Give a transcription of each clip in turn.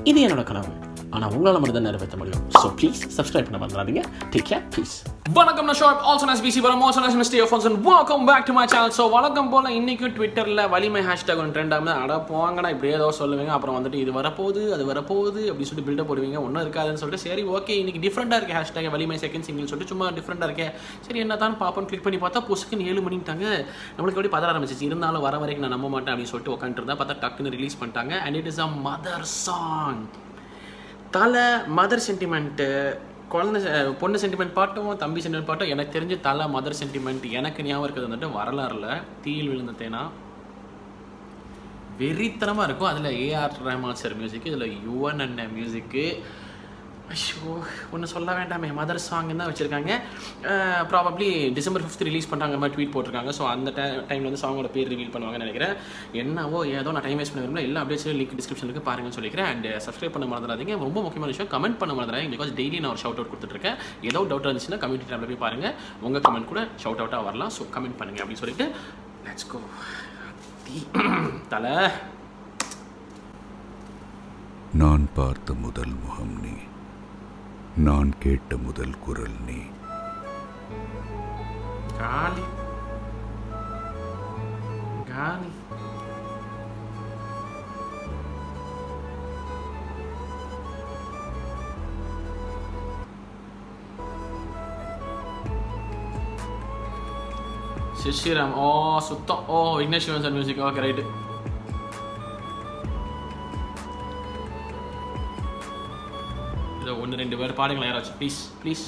இது என்னோட கனவு ஆனால் உங்களால் மட்டும் தான் நிறைவேற்ற முடியும் ஸோ ப்ளீஸ் சப்ஸ்கிரைப் பண்ண மறந்துடாதீங்க டேக் கேர் ப்ளீஸ் வணக்கம் நான் ஷார்ப் ஆல்சோ நஸ் பிசி வரும் ஆல்சோ நஸ் மிஸ்டே off and welcome back to my channel so வழக்கம் போல் இன்றைக்கும் ட்விட்டரில் வலிமை ஹேஷ்டாக் ஒன்று ட்ரெண்ட் ஆகுது அட போங்கடா இப்படியே ஏதோ சொல்லுவீங்க அப்புறம் வந்துட்டு இது வரப்போகுது அது வரப்போகுது அப்படின்னு சொல்லிட்டு பில்டப் போடுவீங்க ஒன்றும் இருக்காதுன்னு சொல்லிட்டு சரி ஓகே இன்னைக்கு டிஃப்ரெண்ட்டாக இருக்குது ஹேஷ்டாக் வலிமை செகண்ட் சிங்கிள் சொல்லிட்டு சும்மா டிஃப்ரெண்ட்டாக இருக்கே சரி என்ன தான் பார்ப்போம் கிளிக் பண்ணி பார்த்தா புசுக்குன்னு ஏழு மணிட்டாங்க நம்மளுக்கு எப்படி பதற ஆரம்பிச்சிச்சு இருந்தாலும் வர வரைக்கும் நான் நம்ப மாட்டேன் அப்படின்னு சொல்லிட்டு உட்காந்துருந்தா பார்த்தா டக்குன்னு ரிலீஸ் பண்ணிட்டாங்க and it is a mother song தலை மதர் சென்டிமெண்ட்டு குழந்தை செ- பொண்ணு சென்டிமெண்ட் பாட்டும் தம்பி சென்டிமெண்ட் பாட்டும் எனக்கு தெரிஞ்சு தலை மதர் சென்டிமெண்ட் எனக்கு ஞாபகம் இருக்கிறது வந்துட்டு வரலாறுல தீயில் விழுந்த தேனா வெறித்தனமாக இருக்கும் அதில் ஏஆர் ரஹ்மான் சார் மியூசிக்கு இதில் யுவன் அண்ணன் மியூசிக்கு ஐயோ ஒன்று சொல்ல வேண்டாமே மதர் சாங் தான் வச்சுருக்காங்க ப்ராபப்ளி டிசம்பர் ஃபிஃப்த் ரிலீஸ் பண்ணுறாங்க மாதிரி ட்வீட் போட்டிருக்காங்க ஸோ அந்த டைமில் வந்து சாங்கோட பேர் ரிவீல் பண்ணுவாங்கன்னு நினைக்கிறேன் என்னவோ ஏதோ நான் டைம் வேஸ்ட் பண்ண விரும்பல எல்லா அப்டேட்ஸும் லிங்க் டிஸ்கிரிப்ஷனுக்கு பாருங்கன்னு சொல்லிக்கிறேன் அண்ட் சப்ஸ்கிரைப் பண்ண மறந்துடாதீங்க ரொம்ப முக்கியமான விஷயம் கமெண்ட் பண்ண மறந்துடாதீங்க பிகாஸ் டெய்லி நான் ஒரு ஷவுட் அவுட் கொடுத்துட்ருக்கேன் ஏதோ டவுட் இருந்துச்சுன்னா கம்யூனிட்டி டேப்ல போய் பாருங்கள் உங்கள் கமெண்ட் கூட ஷவுட் அவுட்டாக வரலாம் ஸோ கமெண்ட் பண்ணுங்க அப்படின்னு சொல்லிட்டு லெட்ஸ் கோ தலை நான் பார்த்த முதல் முகம் நீ நான் கேட்ட முதல் குரல் நீ காலி காலி சிஷிராம் ஓ சுத்தம் ஓ Vignesh Shivan sir music okay right இதோ ஒன்று ரெண்டு பேர் பாடுங்களேன் யாராச்சும் ப்ளீஸ் ப்ளீஸ்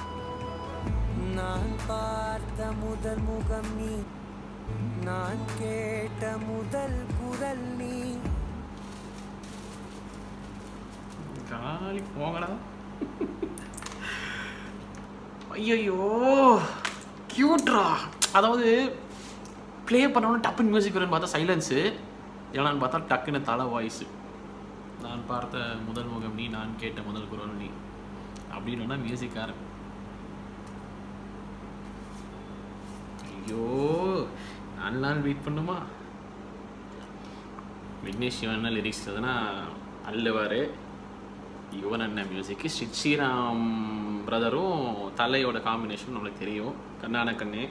நான் பார்த்த முதல் முகம் நீ நான் கேட்ட முதல் குரல் நீ காலி போங்கடா ஐயோ கியூட்ரா அதாவது ப்ளே பண்ணோன்னு டப்புன்னு மியூசிக் வரும்னு பார்த்தா சைலன்ஸு ஏன்னான்னு பார்த்தா டக்குன்னு தலை வாய்ஸு நான் பார்த்த முதல் முகம் நீ நான் கேட்ட முதல் குரல் நீ அப்படின்னு மியூசிக் ஆரம்பி ஐயோ நாலு நாள் வெயிட் பண்ணுமா விக்னேஷ் சிவன் லிரிக்ஸ் எதுனா அல்லுவார் யுவன் அண்ணன் மியூசிக்கு ஸ்ரீராம் பிரதரும் தலையோட காம்பினேஷன் நம்மளுக்கு தெரியும் கண்ணான கண்ணே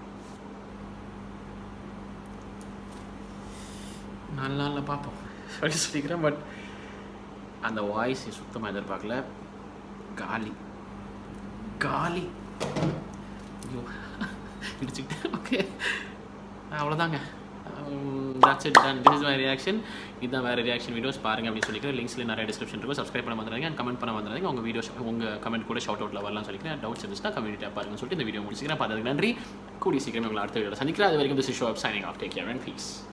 நல்ல நாளில் பார்ப்போம் சொல்லி சொல்லிக்கிறேன் பட் அந்த வாய்ஸ் சுத்தமாக எதிர்பார்க்கல காலி காலி ஐயோ இடிச்சுக்கிட்டேன் ஓகே அவ்வளோதாங்க that's it done this is my reaction இதுதான் வேறு ரியாக்ஷன் வீடியோஸ் பாருங்க அப்படின்னு சொல்லிக்கிறேன் லிங்க்ஸில் நிறைய டிஸ்கிரிப்ஷன் இருக்கும் சப்ஸ்கிரைப் பண்ண வந்துடுங்க அண்ட் கமெண்ட் பண்ண வந்துடுங்க உங்கள் வீடியோஸ் உங்கள் கமெண்ட் கூட ஷவுட் அவுட்டில் வரலாம் சொல்லிக்கிறேன் டவுட்ஸ் இருந்துச்சுன்னா கம்யூனிட்டி பாருங்கன்னு சொல்லிட்டு இந்த வீடியோ முடிச்சுக்கிறேன் பார்த்ததுக்கு நன்றி கூடிய சீக்கிரம் உங்களை அடுத்த வீடியோ சந்திக்கிறேன் அது வரைக்கும் this show up signing off take care and piece